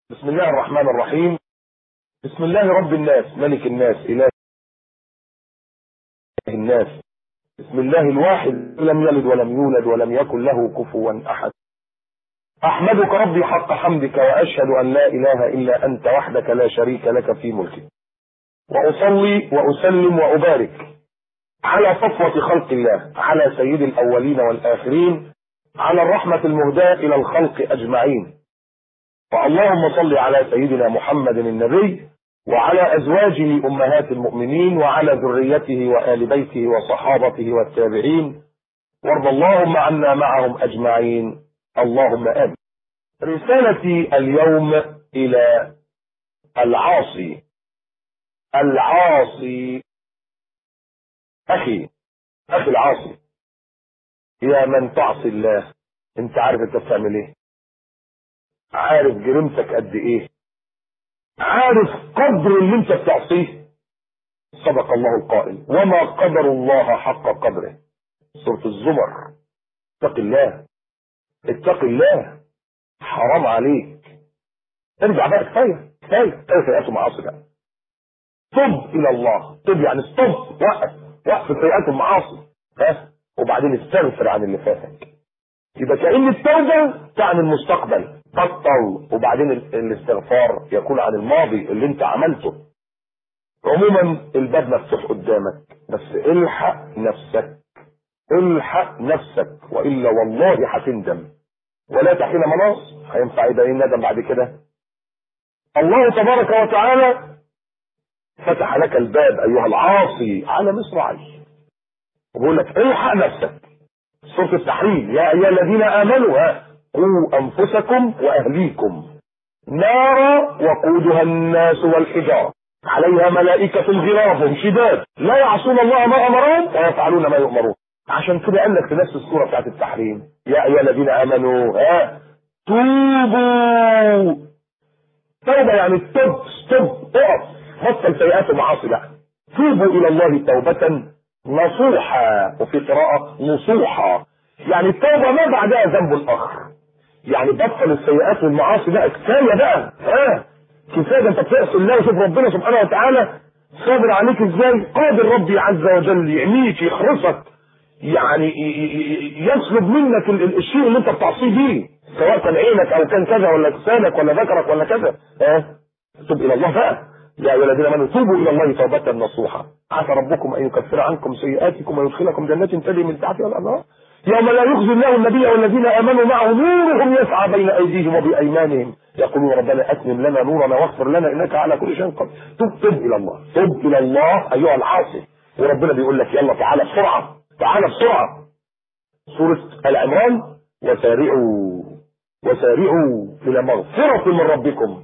بسم الله الرحمن الرحيم بسم الله رب الناس ملك الناس إله الناس بسم الله الواحد لم يلد ولم يولد ولم يكن له كفوا أحد أحمدك ربي حق حمدك وأشهد أن لا إله إلا أنت وحدك لا شريك لك في ملكك وأصلي وأسلم وأبارك على صفوة خلق الله على سيد الأولين والآخرين على الرحمة المهداة إلى الخلق أجمعين فاللهم صل على سيدنا محمد النبي وعلى أزواجه أمهات المؤمنين وعلى ذريته وآل بيته وصحابته والتابعين وارض اللهم عنا معهم أجمعين اللهم آمين رسالتي اليوم إلى العاصي العاصي أخي أخي العاصي يا من تعصي الله انت عارف انت بتعمل ايه عارف جريمتك قد ايه عارف قدر اللي انت بتعصيه صدق الله القائل وما قدر الله حق قدره سورة الزمر اتق الله اتق الله حرام عليك ارجع بقى كفايه كفايه كفايه سيئات ومعاصي بقى تب الى الله تب يعني ستوب وقف وقف سيئات المعاصي ها وبعدين استغفر عن اللي فاتك يبقى كأن التوبة تعني المستقبل بطل وبعدين الاستغفار يكون عن الماضي اللي انت عملته عموما الباب مفتوح قدامك بس الحق نفسك الحق نفسك والا والله هتندم ولا تحين مناص هينفع يبقى ايه الندم بعد كده الله تبارك وتعالى فتح لك الباب ايها العاصي على مصراعي وبيقول لك الحق نفسك سوره التحريم يا ايها الذين امنوا ها قوا انفسكم واهليكم نارا وقودها الناس والحجاره عليها ملائكة غلاظ شداد لا يعصون الله ما امرهم ويفعلون ما يؤمرون عشان كده قال لك في نفس السوره بتاعت التحريم يا ايها الذين امنوا ها توبوا توبه يعني ستوب ستوب اقف بطل سيئات ومعاصي بقى توبوا الى الله توبه نصوحا وفي قراءه نصوحا يعني التوبه ما بعدها ذنب اخر يعني بطل السيئات والمعاصي بقى كفايه بقى ها كفايه ده انت بتعصي الله وشوف ربنا سبحانه وتعالى صابر عليك ازاي قادر ربي عز وجل يعميك يحرسك يعني يسلب منك الشيء اللي انت بتعصيه بيه سواء كان عينك او كان كذا ولا لسانك ولا ذكرك ولا كذا ها تب الى الله بقى يا ايها الذين امنوا توبوا الى الله توبه نصوحا عسى ربكم ان يكفر عنكم سيئاتكم ويدخلكم جنات تجري من تحتها الانهار يوم لا يخزي الله النبي والذين امنوا معه نورهم يسعى بين ايديهم وبايمانهم يقولون ربنا اتمم لنا نورنا واغفر لنا انك على كل شيء قدير تب تب الى الله تب الى الله ايها العاصي وربنا بيقول لك يلا تعالى بسرعه تعالى بسرعه سوره العمران وسارعوا وسارعوا الى مغفره من ربكم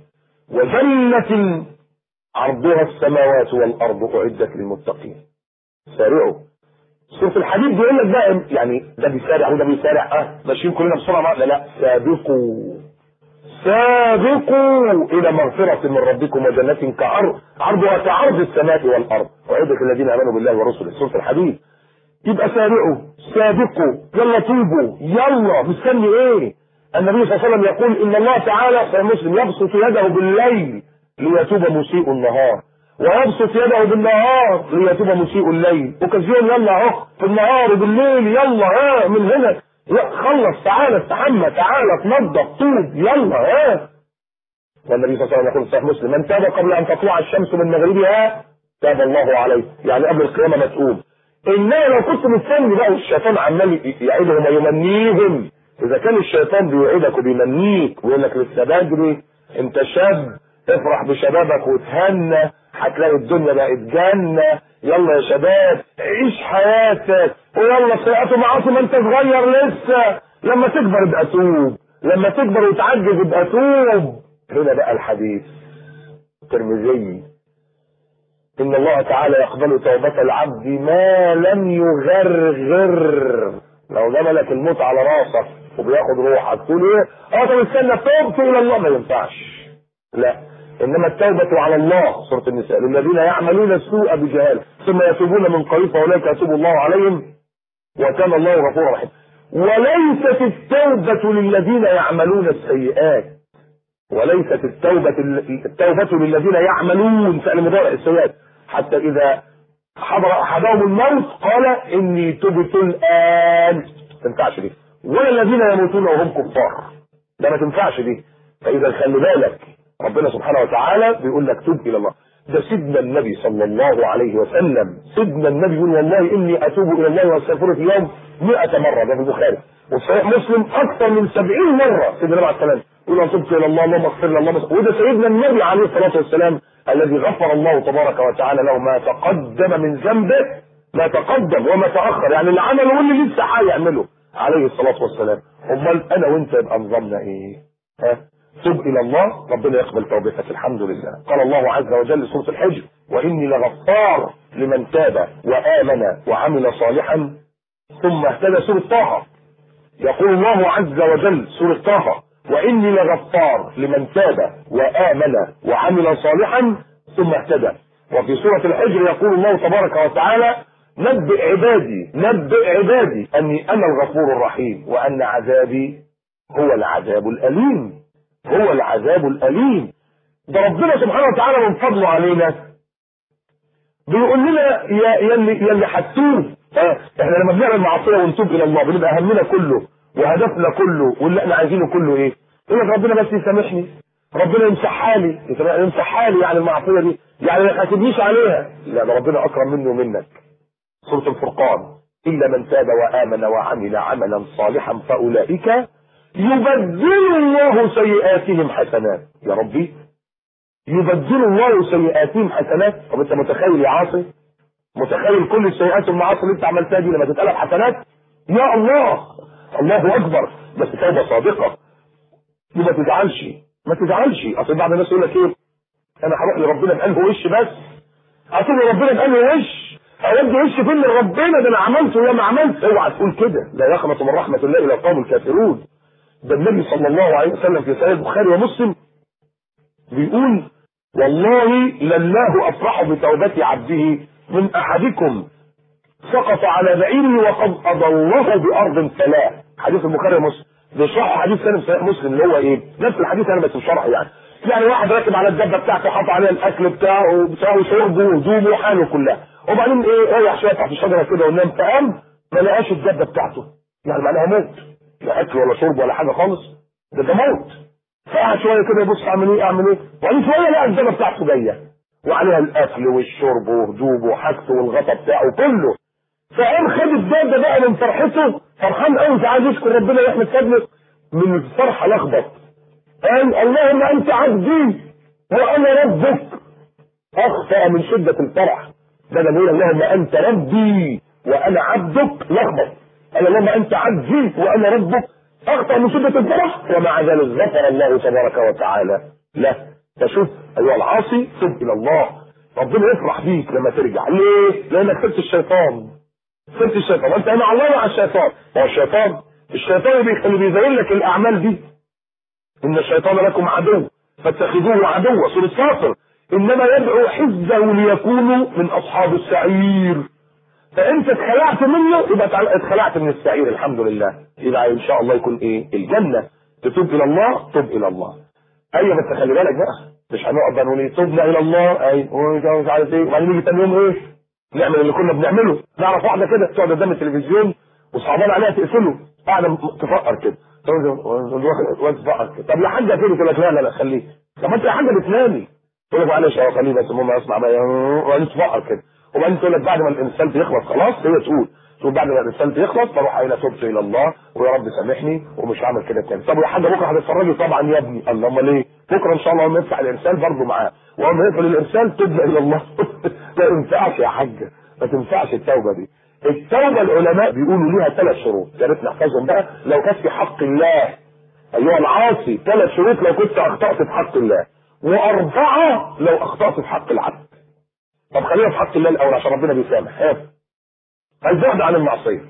وجنه عرضها السماوات والارض اعدت للمتقين سارعوا سوره الحديد بيقول لك بقى يعني ده بيسارع وده بيسارع اه ماشيين كلنا بسرعه لا لا سابقوا سابقوا الى مغفرة من ربكم وجنة كعرض عرضها كعرض السماء والارض وعدت الذين امنوا بالله ورسله سورة الحديد يبقى سارعوا سابقوا يلا توبوا يلا مستني ايه النبي صلى الله عليه وسلم يقول ان الله تعالى في مسلم يبسط يده بالليل ليتوب مسيء النهار ويبسط يده بالنهار ليتوب مسيء الليل اوكازيون يلا اهو في النهار وبالليل يلا ها من هنا خلص تعالى استحمى تعالى تنظف طوب يلا ها والنبي صلى الله عليه وسلم يقول صحيح مسلم من تاب قبل ان تطلع الشمس من مغربها تاب الله عليه يعني قبل القيامه ما تقوم انما لو كنت مستني بقى والشيطان عمال يعيدهم ويمنيهم اذا كان الشيطان بيوعدك وبيمنيك ويقول لك لسه بدري انت شاب افرح بشبابك وتهنى هتلاقي الدنيا بقت جنة يلا يا شباب عيش حياتك ويلا سيئات ومعاصي ما انت صغير لسه لما تكبر ابقى توب لما تكبر وتعجز ابقى توب هنا بقى الحديث الترمذي ان الله تعالى يقبل توبة العبد ما لم يغرغر لو جملك الموت على راسك وبياخد روحك تقول ايه اه طب استنى توبت الى الله ما ينفعش لا انما التوبة على الله سورة النساء للذين يعملون السوء بجهالة ثم يتوبون من قريب فاولئك يتوب الله عليهم وكان الله غفورا رحيما وليست التوبة للذين يعملون السيئات وليست التوبة التوبة للذين يعملون فعل مضارع السيئات حتى إذا حضر أحدهم الموت قال إني تبت الآن ما تنفعش دي ولا الذين يموتون وهم كفار ده ما تنفعش دي فإذا خلي بالك ربنا سبحانه وتعالى بيقول لك تب إلى الله ده سيدنا النبي صلى الله عليه وسلم سيدنا النبي يقول والله إني أتوب إلى الله وأستغفره في اليوم 100 مرة ده في البخاري وصحيح مسلم أكثر من 70 مرة سيدنا النبي عليه السلام يقول أنا تبت إلى الله اللهم اغفر لي اللهم اغفر وده سيدنا النبي عليه الصلاة والسلام الذي غفر الله تبارك وتعالى له ما تقدم من ذنبه ما تقدم وما تأخر يعني اللي عمله واللي لسه هيعمله عليه الصلاة والسلام امال انا وانت يبقى نظامنا ايه ها تب الى الله ربنا يقبل توبتك الحمد لله قال الله عز وجل سورة الحجر واني لغفار لمن تاب وامن وعمل صالحا ثم اهتدى سورة طه يقول الله عز وجل سورة طه واني لغفار لمن تاب وامن وعمل صالحا ثم اهتدى وفي سورة الحجر يقول الله تبارك وتعالى نبئ عبادي نبئ عبادي اني انا الغفور الرحيم وان عذابي هو العذاب الاليم هو العذاب الاليم ده ربنا سبحانه وتعالى من فضله علينا بيقول لنا يا يا اللي يا اللي هتتوب اه احنا لما بنعمل معصيه ونتوب الى الله بنبقى همنا كله وهدفنا كله واللي احنا عايزينه كله ايه؟ يقول لك ربنا بس يسامحني ربنا يمسحها لي يمسحها لي يعني المعصيه دي يعني ما يحاسبنيش عليها لا ده ربنا اكرم مني ومنك سورة الفرقان إلا من تاب وآمن وعمل عملا صالحا فأولئك يبدل الله سيئاتهم حسنات يا ربي يبدل الله سيئاتهم حسنات طب انت متخيل يا عاصي متخيل كل السيئات والمعاصي اللي انت عملتها دي لما تتقلب حسنات يا الله الله اكبر بس توبه صادقه دي ما تزعلش ما تزعلش اصل بعض الناس يقول لك ايه انا هروح لربنا بقلب وش بس اصل ربنا بقلب وش اودي وش فين لربنا ده انا عملت ولا ما عملت اوعى تقول كده لا يقنط من رحمه الله الى القوم الكافرون ده النبي صلى الله عليه وسلم في صحيح البخاري ومسلم بيقول والله لله افرح بتوبه عبده من احدكم سقط على بعيره وقد اضله بارض فلا حديث البخاري ومسلم بيشرحوا حديث ثاني في صحيح مسلم اللي هو ايه نفس الحديث انا بس بشرحه يعني يعني واحد راكب على الدبه بتاعته حاطط عليها الاكل بتاعه وبتاعه شربه وهدومه وحاله كلها وبعدين ايه رايح شويه تحت الشجره كده ونام فقام ما لقاش الدبه بتاعته يعني معناها موت لا اكل ولا شرب ولا حاجه خالص ده ده موت فقعد شويه كده يبص اعمل ايه اعمل ايه وبعدين شويه لقى الدبه بتاعته جايه وعليها الاكل والشرب وهدومه وحاجته والغطا بتاعه كله فقام خد الدبه بقى من فرحته فرحان قوي عايز يشكر ربنا واحنا فضله من الفرحه لخبط قال اللهم انت عبدي وانا ربك اخطا من شده الفرح بدل يقول اللهم انت ربي وانا عبدك لخبط قال اللهم انت عبدي وانا ربك اخطا من شده الفرح ومع ذلك غفر الله تبارك وتعالى له فشوف ايها العاصي تب الى الله ربنا يفرح بيك لما ترجع ليه؟ لانك سبت الشيطان سبت الشيطان وانت مع الله مع الشيطان هو الشيطان الشيطان اللي بيزين لك الاعمال دي ان الشيطان لكم عدو فاتخذوه عدوا سورة فاطر انما يدعو حزبه ليكونوا من اصحاب السعير فانت اتخلعت منه يبقى اتخلعت من السعير الحمد لله يبقى ان شاء الله يكون ايه الجنه تتوب الى الله تب الى الله ايوه بس خلي بالك بقى مش هنقعد بقى نقول ايه تبنا الى الله اي مش عارف ايه وبعدين نيجي تاني يوم ايه نعمل اللي كنا بنعمله نعرف واحده كده تقعد قدام التلفزيون وصعبان عليها تقفله قاعده تفقر كده وانت تفقر كده طب يا حاجه كده تقول لك لا لا لا خليه طب ما انت يا حاجه بتنامي تقول لك معلش اه خليه بس المهم اسمع بقى وبعدين تفقر كده وبعدين تقول لك بعد ما الانسان بيخلص خلاص هي تقول تقول بعد ما الانسان بيخلص بروح قايله تبت الى الله ويا رب سامحني ومش هعمل كده تاني طب يا حاجه بكره هتتفرجي طبعا يا ابني الله امال ايه بكره ان شاء الله لما يفتح الارسال برضه معاه ولما يقفل الارسال تبدا الى الله ما تنفعش يا حاجه ما تنفعش التوبه دي التوبه العلماء بيقولوا ليها ثلاث شروط يا ريت نحفظهم بقى لو كانت في حق الله ايها العاصي ثلاث شروط لو كنت اخطات في حق الله واربعه لو اخطات في حق العبد طب خلينا في حق الله الاول عشان ربنا بيسامح ها البعد عن المعصيه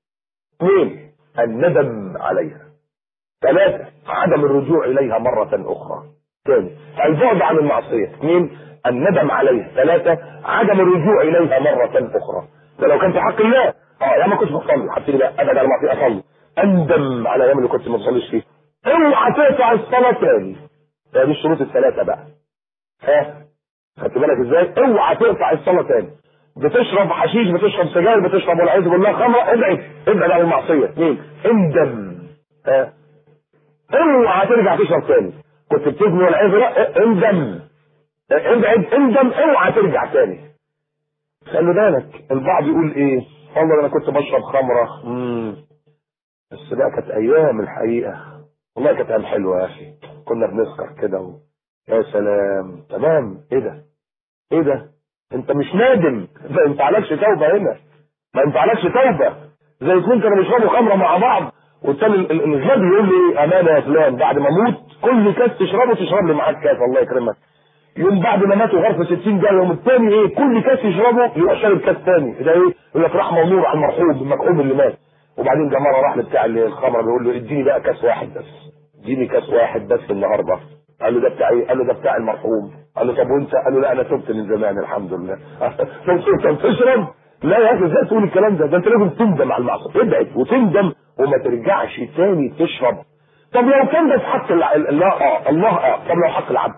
اثنين الندم عليها ثلاثة عدم الرجوع إليها مرة أخرى ثاني البعد عن المعصية اثنين الندم عليها ثلاثة عدم الرجوع إليها مرة أخرى ده لو كان في حق الله اه يا ما كنتش بصلي هبتدي بقى ابعد على المعصية اصلي اندم على الايام اللي كنت ما بصليش فيها اوعى تقطع الصلاة تاني هي دي الشروط الثلاثه بقى ها خدت بالك ازاي اوعى تقطع الصلاه تاني بتشرب حشيش بتشرب سجاير بتشرب والعياذ بالله خمر ابعد ابعد عن المعصيه اثنين اندم ها اوعى ترجع تشرب تاني كنت بتزني والعياذ بالله اندم ابعد اندم اوعى ترجع تاني خلي بالك البعض يقول ايه والله انا كنت بشرب خمره امم بس بقى كانت ايام الحقيقه والله كانت ايام حلوه يا اخي كنا بنسكر كده و... يا سلام تمام ايه ده ايه ده انت مش نادم ما ينفعلكش توبه هنا ما ينفعلكش توبه زي اتنين كانوا بيشربوا خمره مع بعض والتاني ال- ال- الغبي يقول لي امانه يا فلان بعد ما اموت كل كاس تشربه تشرب لي معاك كاس الله يكرمك يوم بعد ما ماتوا غرفه 60 جاي يوم الثاني ايه كل كاس يشربه يبقى شارب كاس ثاني ده ايه يقول لك رحمه ونور على المرحوم المكحوم اللي مات وبعدين ده مره راح لبتاع الخمره بيقول له اديني بقى كاس واحد بس اديني كاس واحد بس النهارده قال له ده بتاع ايه؟ قال له ده بتاع المرحوم قال له طب وانت؟ قال له لا انا تبت من زمان الحمد لله تبت انت بتشرب؟ لا يا اخي ازاي تقول الكلام ده؟ ده انت لازم تندم على المعصيه ابعد وتندم وما ترجعش تاني تشرب طب لو كان ده في حق الع- الله اه الله اه طب لو حق العبد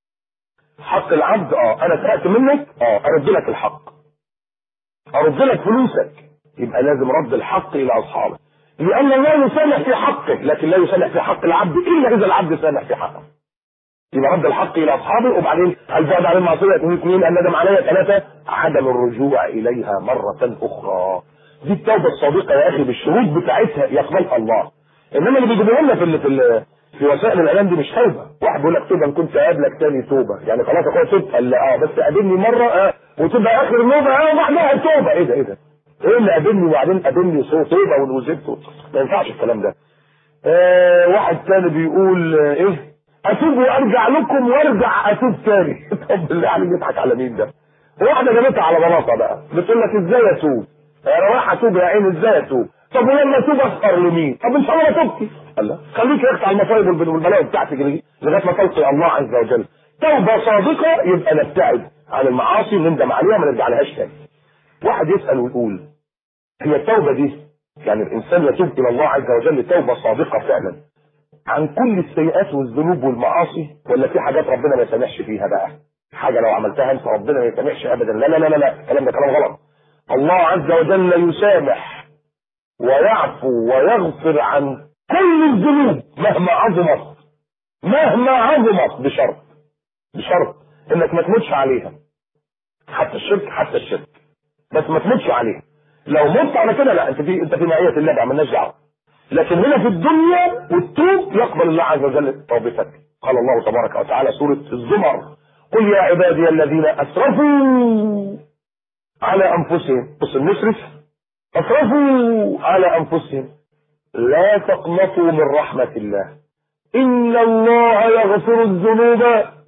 حق العبد اه انا سرقت منك اه ارد لك الحق ارد لك فلوسك يبقى لازم رد الحق الى اصحابه لان الله يسامح في حقه لكن لا يسامح في حق العبد الا اذا العبد سامح في حقه يبقى رد الحق الى اصحابه وبعدين البعد عن المعصيه اثنين الندم عليها ثلاثه عدم الرجوع اليها مره اخرى دي التوبه الصادقه يا اخي بالشروط بتاعتها يقبلها الله انما اللي بيجيبوا لنا في ال في ال في وسائل الاعلام دي مش توبه واحد بيقول لك توبه ان كنت قابلك تاني توبه يعني خلاص اخويا تبت قال لا اه بس قابلني مره اه وتبقى اخر نوبه اه وبعدها توبه ايه ده ايه ده ايه اللي قابلني وبعدين قابلني صوت توبه وزدت ما ينفعش الكلام ده آه واحد تاني بيقول آه ايه اتوب وارجع لكم وارجع اتوب تاني طب بالله عليك بيضحك على مين ده واحده جابتها على بلاطه بقى بتقول لك ازاي اتوب انا رايح اتوب يا عيني ازاي اتوب طب ولما اتوب اسهر لمين طب ان شاء الله ما تبكي قال لا خليك يا اختي على المصايب والبل- والبلاوي بتاعتك دي لغايه ما تلقي الله عز وجل توبه صادقه يبقى نبتعد عن المعاصي ونندم عليها ما نرجع لهاش تاني واحد يسال ويقول هي التوبه دي يعني الانسان يتوب الى الله عز وجل توبه صادقه فعلا عن كل السيئات والذنوب والمعاصي ولا في حاجات ربنا ما يسامحش فيها بقى حاجه لو عملتها انت ربنا ما يسامحش ابدا لا لا لا لا لا الكلام ده كلام غلط الله عز وجل يسامح ويعفو ويغفر عن كل الذنوب مهما عظمت مهما عظمت بشرط بشرط انك ما تموتش عليها حتى الشرك حتى الشرك بس ما تموتش عليها لو مت على كده لا انت في انت في معيه الله بقى مالناش دعوه لكن هنا في الدنيا والتوب يقبل الله عز وجل توبتك قال الله تبارك وتعالى سورة الزمر قل يا عبادي الذين أسرفوا على أنفسهم بص المسرف أسرفوا على أنفسهم لا تقنطوا من رحمة الله إن الله يغفر الذنوب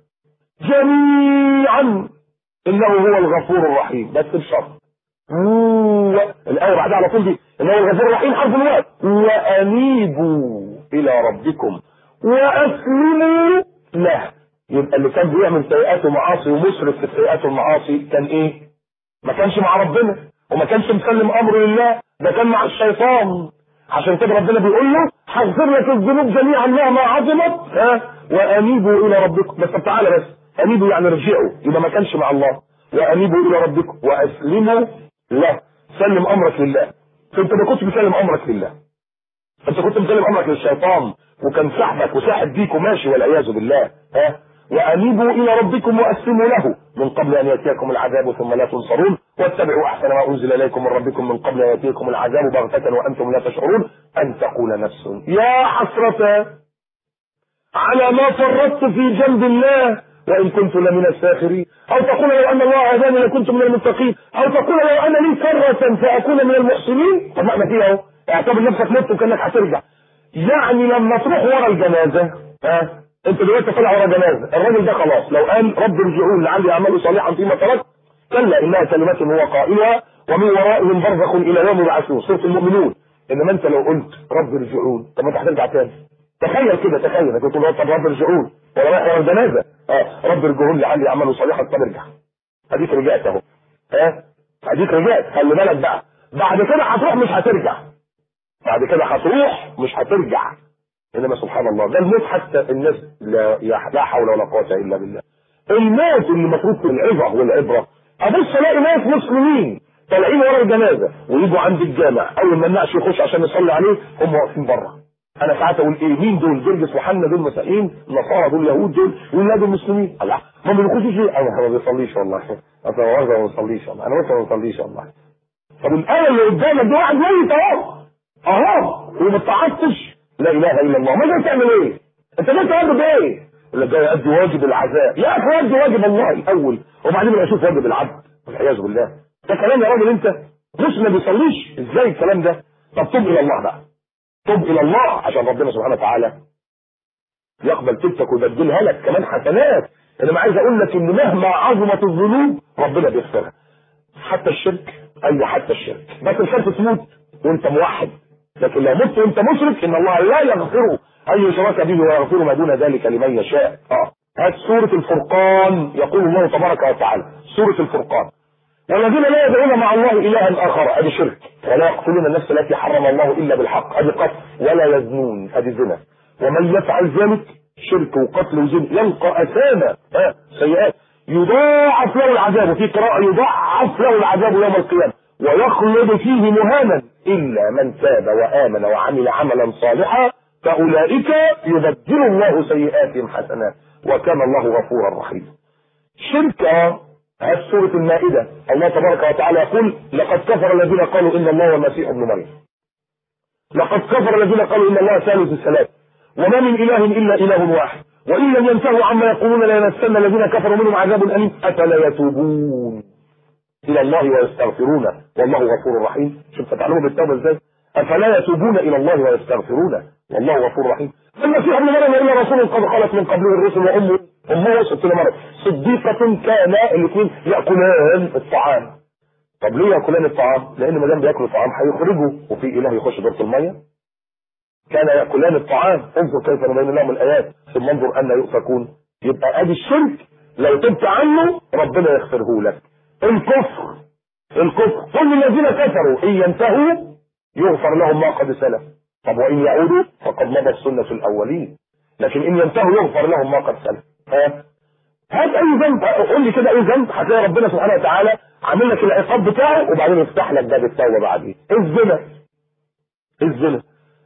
جميعا إنه هو الغفور الرحيم بس بشرط الآية بعدها على طول دي إنه هو الغفور الرحيم حرف الواو وأنيبوا إلى ربكم وأسلموا له يبقى اللي كان بيعمل سيئات ومعاصي ومسرف في السيئات والمعاصي كان إيه؟ ما كانش مع ربنا وما كانش مسلم أمره لله ده كان مع الشيطان عشان كده ربنا بيقول له هغفر لك الذنوب جميعا مهما عظمت ها وأنيبوا إلى ربكم بس طب تعالى بس أنيبوا يعني ارجعوا يبقى ما كانش مع الله وأنيبوا إلى ربكم وأسلموا له سلم أمرك لله فأنت ما كنتش بتسلم أمرك لله انت كنت مسلم امرك للشيطان وكان سحبك وساحب بيك وماشي والعياذ بالله ها وانيبوا الى ربكم واسلموا له من قبل ان ياتيكم العذاب ثم لا تنصرون واتبعوا احسن ما انزل اليكم من ربكم من قبل ان ياتيكم العذاب بغته وانتم لا تشعرون ان تقول نفس يا حسرة على ما فرطت في جنب الله وان كنت لمن الساخرين او تقول لو ان الله هداني لكنت من المتقين او تقول لو ان لي كرة فاكون من المحسنين طب ما احنا فيها اهو اعتبر نفسك مت وكانك هترجع يعني لما تروح ورا الجنازه ها انت دلوقتي طالع ورا جنازه الراجل ده خلاص لو قال رب ارجعون لعلي اعمل صالحا فيما تركت كلا انها كلمات هو قائلها ومن ورائهم برزخ الى يوم يبعثون سوره المؤمنون انما انت لو قلت رب ارجعون طب ما انت هترجع تاني تخيل كده تخيل انك تقول طب رب ارجعون ولا رايح ورا الجنازه اه رب ارجعون لعلي اعمل صالحا طب ارجع اديك رجعت اهو ها اديك رجعت خلي بالك بقى بعد كده هتروح مش هترجع بعد كده هتروح مش هترجع انما سبحان الله ده الموت حتى الناس لا, لا حول ولا قوه الا بالله الموت اللي المفروض في العظه والعبره ابص الاقي ناس مسلمين طالعين ورا الجنازه ويجوا عند الجامع اول ما النعش يخش عشان يصلي عليه هم واقفين بره انا ساعات اقول ايه مين دول جرجس وحنا دول مسيحيين النصارى دول يهود دول ولاد المسلمين الله ما بيخشوش ليه انا ما بيصليش والله انا ما بصليش والله انا ما بصليش والله طب الايه اللي قدامك دي واحد ميت اهو اهو وما تعطش لا اله الا الله ما تعمل ايه انت جاي تواجب ايه ولا جاي ادي واجب العزاء يا اخي ادي واجب الله الاول وبعدين اشوف واجب العبد والعياذ بالله ده كلام يا راجل انت مش ما بيصليش ازاي الكلام ده طب تب الى الله بقى تب الى الله عشان ربنا سبحانه وتعالى يقبل توبتك ويبدلها لك كمان حسنات انا عايز اقول لك ان مهما عظمت الذنوب ربنا بيغفرها حتى الشرك ايوه حتى الشرك بس الشرك تموت وانت موحد لكن لو مت وانت مشرك ان الله لا يغفره اي شرك به ويغفر ما دون ذلك لمن يشاء اه هات سورة الفرقان يقول الله تبارك وتعالى سورة الفرقان والذين لا يدعون مع الله الها اخر ادي شرك ولا يقتلون النفس التي حرم الله الا بالحق ادي قتل ولا يزنون ادي زنا ومن يفعل ذلك شرك وقتل وزنا يلقى اثاما آه سيئات يضاعف له العذاب وفي قراءة يضاعف له العذاب يوم القيامة ويخلد فيه مهانا إلا من تاب وآمن وعمل عملا صالحا فأولئك يبدل الله سيئاتهم حسنات وكان الله غفورا رحيما شركة هذه سورة المائدة الله تبارك وتعالى يقول لقد كفر الذين قالوا إن الله والمسيح ابن مريم لقد كفر الذين قالوا إن الله ثالث الثلاث وما من إله إلا إله واحد وإن لم ينتهوا عما يقولون ليمسن الذين كفروا منهم عذاب أليم أفلا يتوبون إلى الله ويستغفرونه والله غفور رحيم شوف فتعلموا بالتوبة إزاي أفلا يتوبون إلى الله ويستغفرونه والله غفور رحيم المسيح ابن مريم إلا رسول قد خلت من قبله الرسل وأمه أمه وسط مريم صديقة كان الاثنين يأكلان الطعام طب ليه يأكلان الطعام؟ لأن ما دام بياكلوا الطعام هيخرجوا وفي إله يخش دورة المية كان يأكلان الطعام انظر كيف نبين لهم الآيات ثم انظر أن يؤفكون يبقى ادي الشرك لو تبت عنه ربنا يغفره لك الكفر الكفر كل الذين كفروا ان ينتهوا يغفر لهم ما قد سلف طب وان يعودوا فقد مضت سنة الاولين لكن ان ينتهوا يغفر لهم ما قد سلف ها هات اي ذنب قول لي كده اي ذنب هتلاقي ربنا سبحانه وتعالى عامل لك العقاب بتاعه وبعدين يفتح لك باب التوبه بعدين الزنا الزنا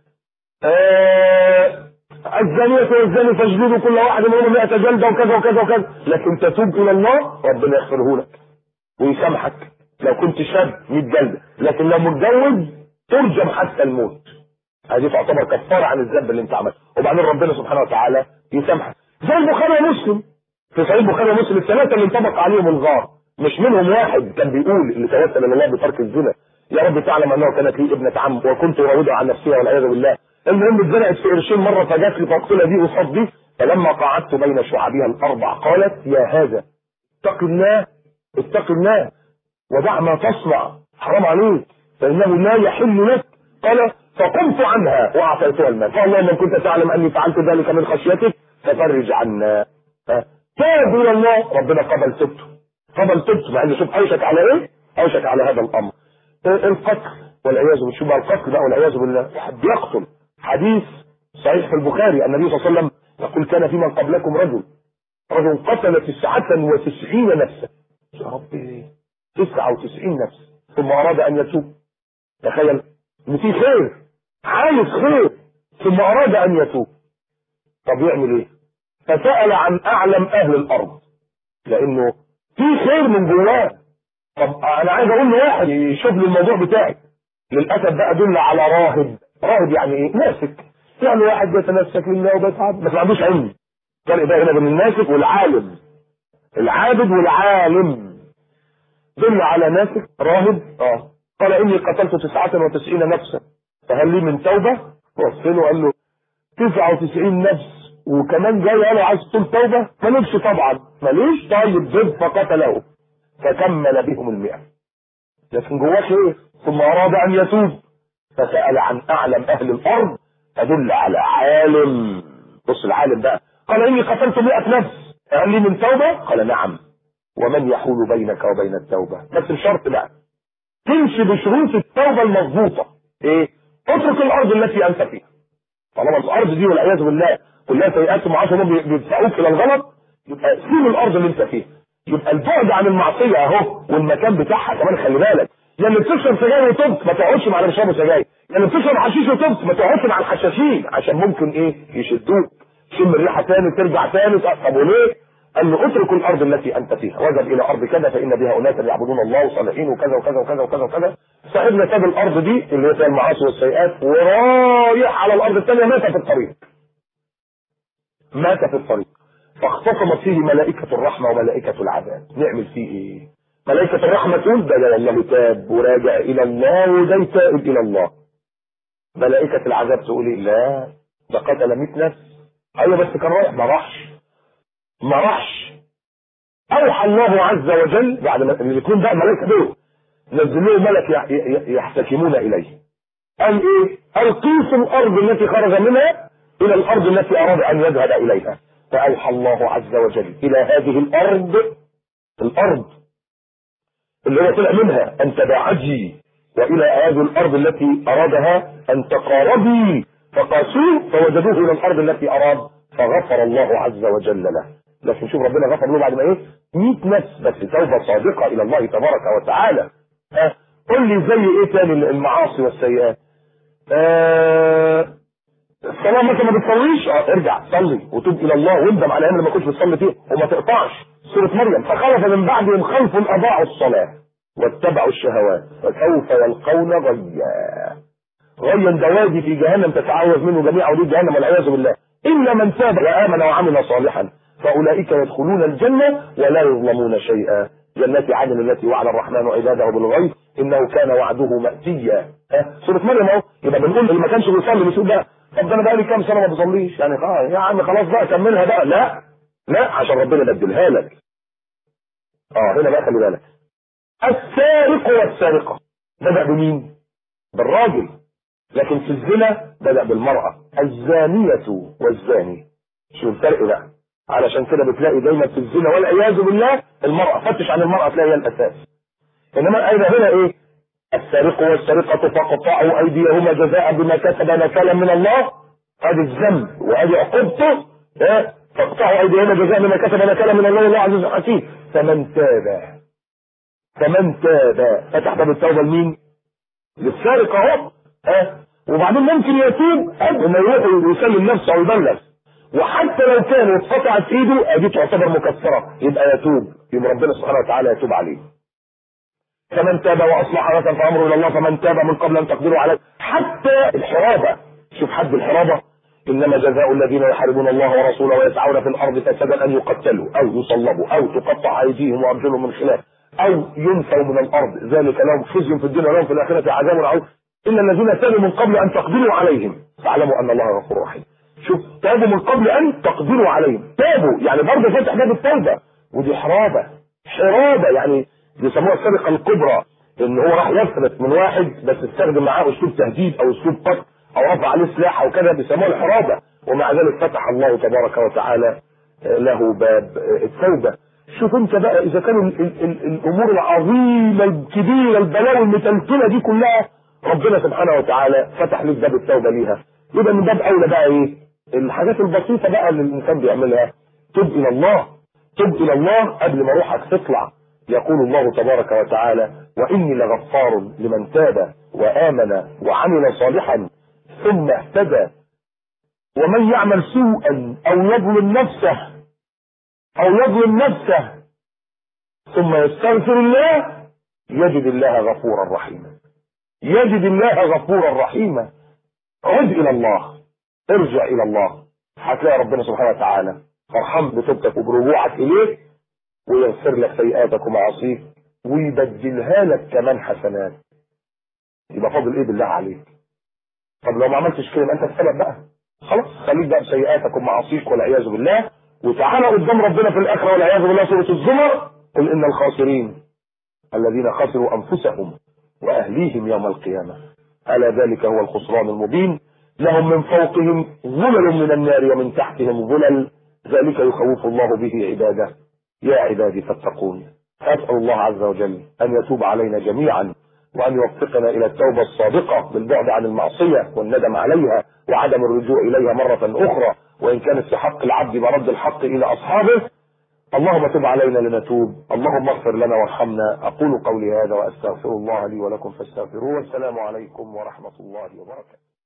آه الزانية والزاني فاجلدوا كل واحد منهم 100 جلدة وكذا وكذا وكذا لكن تتوب إلى الله ربنا يغفره لك ويسامحك لو كنت شاب 100 جلدة لكن لو متجوز ترجم حتى الموت هذه تعتبر كفارة عن الذنب اللي انت عملته وبعدين ربنا سبحانه وتعالى يسامحك زي البخاري ومسلم في صحيح البخاري ومسلم الثلاثة اللي انطبق عليهم الغار مش منهم واحد كان بيقول اللي توسل الى الله بترك الزنا يا رب تعلم انه كانت لي ابنة عم وكنت اراودها عن نفسها والعياذ بالله المهم اتزنقت في قرشين مره فجات لي فاقتلها دي قصاد دي فلما قعدت بين شعبها الاربع قالت يا هذا اتق الله اتق الله ودع ما تصنع حرام عليك فانه لا يحل لك قال فقمت عنها واعطيتها المال قال اللهم ان كنت تعلم اني فعلت ذلك من خشيتك ففرج عنا تاب الى الله ربنا قبل توبته قبل توبته مع ان شوف اوشك على ايه؟ اوشك على هذا الامر القتل والعياذ بالله شوف القتل بقى والعياذ بالله حد يقتل حديث صحيح في البخاري النبي صلى الله عليه وسلم يقول كان في من قبلكم رجل رجل قتل تسعة وتسعين نفسا يا ربي تسعة وتسعين نفس ثم أراد أن يتوب تخيل إن في خير عايز خير ثم أراد أن يتوب طب يعمل إيه؟ فسأل عن أعلم أهل الأرض لأنه في خير من جواه طب أنا عايز أقول لواحد يشوف لي الموضوع بتاعي للأسف بقى دل على راهب راهب يعني ايه ناسك يعني واحد بيتمسك لله وبيتعب بس ما عندوش علم الفرق ده هنا بين الناسك والعالم العابد والعالم دل على ناسك راهب اه قال اني قتلت تسعة وتسعين نفسا فهل لي من توبة وصله قال له تسعة وتسعين نفس وكمان جاي قال عايز تقول توبة مالكش طبعا ماليش طيب ضد فقتله فكمل بهم المئة لكن جواه خير ثم اراد ان يتوب فسأل عن أعلم أهل الأرض تدل على عالم بص العالم بقى قال إني قتلت مئة نفس قال لي من توبة قال نعم ومن يحول بينك وبين التوبة بس بشرط بقى تمشي بشروط التوبة المضبوطة إيه اترك الأرض التي أنت فيها طالما الارض دي والعياذ بالله كلها سيئات ومعاصي هم بيدفعوك الى الغلط يبقى سيب الارض اللي انت فيها يبقى البعد عن المعصيه اهو والمكان بتاعها كمان خلي بالك يا اللي بتشرب سجاير وتبت ما تقعدش مع اللي بيشربوا سجاير يا اللي بتشرب حشيش وتبت ما تقعدش مع الحشاشين عشان ممكن ايه يشدوك شم الريحه تاني ترجع تاني طب وليه؟ قال له اترك الارض التي انت فيها واذهب الى ارض كذا فان بها اناسا يعبدون الله وصالحين وكذا وكذا وكذا وكذا وكذا صاحبنا ساب الارض دي اللي هي فيها المعاصي والسيئات ورايح على الارض الثانيه مات في الطريق مات في الطريق فاختصمت فيه ملائكة الرحمة وملائكة العذاب نعمل فيه ايه ملائكة الرحمة تقول ده والله تاب وراجع الى الله وده تائب الى الله ملائكة العذاب تقول ايه لا ده قتل 100 نفس ايوه بس كان رايح ما راحش ما راحش اوحى الله عز وجل بعد ما الاثنين بقى ملائكة دول نزل له ملك يحتكمون اليه قال ايه القيس الارض التي خرج منها الى الارض التي اراد ان يذهب اليها فأوحى الله عز وجل إلى هذه الأرض الأرض اللي هو طلع منها أن تباعدي وإلى هذه الأرض التي أرادها أن تقاربي فقاسوه فوجدوه إلى الأرض التي أراد فغفر الله عز وجل له لكن شوف ربنا غفر له بعد ما إيه 100 نفس بس توبة صادقة إلى الله تبارك وتعالى ها قل لي زي إيه تاني المعاصي والسيئات آه الصلاة مثلا ما بتصليش اه ارجع صلي وتوب الى الله واندم على ايام لما كنت بتصلي فيها وما تقطعش سورة مريم فخلف من بعدهم خلف اضاعوا الصلاة واتبعوا الشهوات فسوف يلقون غيا غيا دوادي في جهنم تتعوذ منه جميع عدود جهنم والعياذ بالله الا من تاب وامن وعمل صالحا فاولئك يدخلون الجنة ولا يظلمون شيئا جنات عدن التي وعد الرحمن عباده بالغيب انه كان وعده مأتيا ها سورة مريم اهو يبقى بنقول اللي ما كانش بيصلي بيسوق بقى طب ده انا بقالي كام سنه ما بصليش يعني اه يا عم خلاص بقى كملها بقى لا لا عشان ربنا يبدلها لك اه هنا بقى خلي بالك السارق والسارقه بدا بمين بالراجل لكن في الزنا بدا بالمراه الزانيه والزاني شو الفرق بقى علشان كده بتلاقي دايما في الزنا والعياذ بالله المراه فتش عن المراه تلاقي هي الاساس انما اين هنا ايه السارق والسرقة فقطعوا أيديهما جزاء بما كسب نكالا من الله هذا الذنب وهذه عقوبته إيه؟ فاقطعوا أيديهما جزاء بما كسب نكالا من الله والله عزيز حكيم فمن تاب فمن تاب فتح باب التوبة لمين؟ للسارق أهو إيه؟ وبعدين ممكن يتوب قبل ما يروح ويسلم نفسه أو يبلغ وحتى لو كان اتقطعت ايده ادي تعتبر مكسره يبقى يتوب يبقى ربنا سبحانه وتعالى يتوب عليه فمن تاب واصلح مثلا فامره الى الله فمن تاب من قبل ان تقدروا عليه حتى الحرابه شوف حد الحرابه انما جزاء الذين يحاربون الله ورسوله ويسعون في الارض فسادا ان يقتلوا او يصلبوا او تقطع ايديهم وارجلهم من خلاف او ينفوا من الارض ذلك لهم خزي في الدنيا ولهم في الاخره عذاب عظيم الا الذين تابوا من قبل ان تقدروا عليهم فاعلموا ان الله غفور رحيم شوف تابوا من قبل ان تقدروا عليهم تابوا يعني برضه فتح باب التوبه ودي حرابه حرابه يعني بيسموها السرقه الكبرى ان هو راح يسرق من واحد بس استخدم معاه اسلوب تهديد او اسلوب قتل او رفع عليه سلاح او كذا بيسموها الحرابه ومع ذلك فتح الله تبارك وتعالى له باب التوبه شوف انت بقى اذا كانوا ال ال ال الامور العظيمه الكبيره البلاوي المتلتله دي كلها ربنا سبحانه وتعالى فتح لك باب التوبه ليها يبقى من باب اولى بقى ايه الحاجات البسيطه بقى اللي الانسان بيعملها تب الى الله تب الى الله قبل ما روحك تطلع يقول الله تبارك وتعالى واني لغفار لمن تاب وامن وعمل صالحا ثم اهتدى ومن يعمل سوءا او يظلم نفسه او يظلم نفسه ثم يستغفر الله يجد الله غفورا رحيما يجد الله غفورا رحيما عد الى الله ارجع الى الله هتلاقي ربنا سبحانه وتعالى فرحان بتوبتك وبرجوعك اليه ويغفر لك سيئاتك ومعاصيك ويبدلها لك كمان حسنات يبقى فاضل ايه بالله عليك طب لو ما عملتش كده انت السبب بقى خلاص خليك بقى بسيئاتك ومعاصيك والعياذ بالله وتعالى قدام ربنا في الاخره والعياذ بالله سوره الزمر قل ان الخاسرين الذين خسروا انفسهم واهليهم يوم القيامه الا ذلك هو الخسران المبين لهم من فوقهم ظلل من النار ومن تحتهم ظلل ذلك يخوف الله به عباده يا عبادي فاتقون أسأل الله عز وجل أن يتوب علينا جميعا وأن يوفقنا إلى التوبة الصادقة بالبعد عن المعصية والندم عليها وعدم الرجوع إليها مرة أخرى وإن كانت في حق العبد برد الحق إلى أصحابه اللهم تب علينا لنتوب اللهم اغفر لنا وارحمنا أقول قولي هذا وأستغفر الله لي ولكم فاستغفروه والسلام عليكم ورحمة الله وبركاته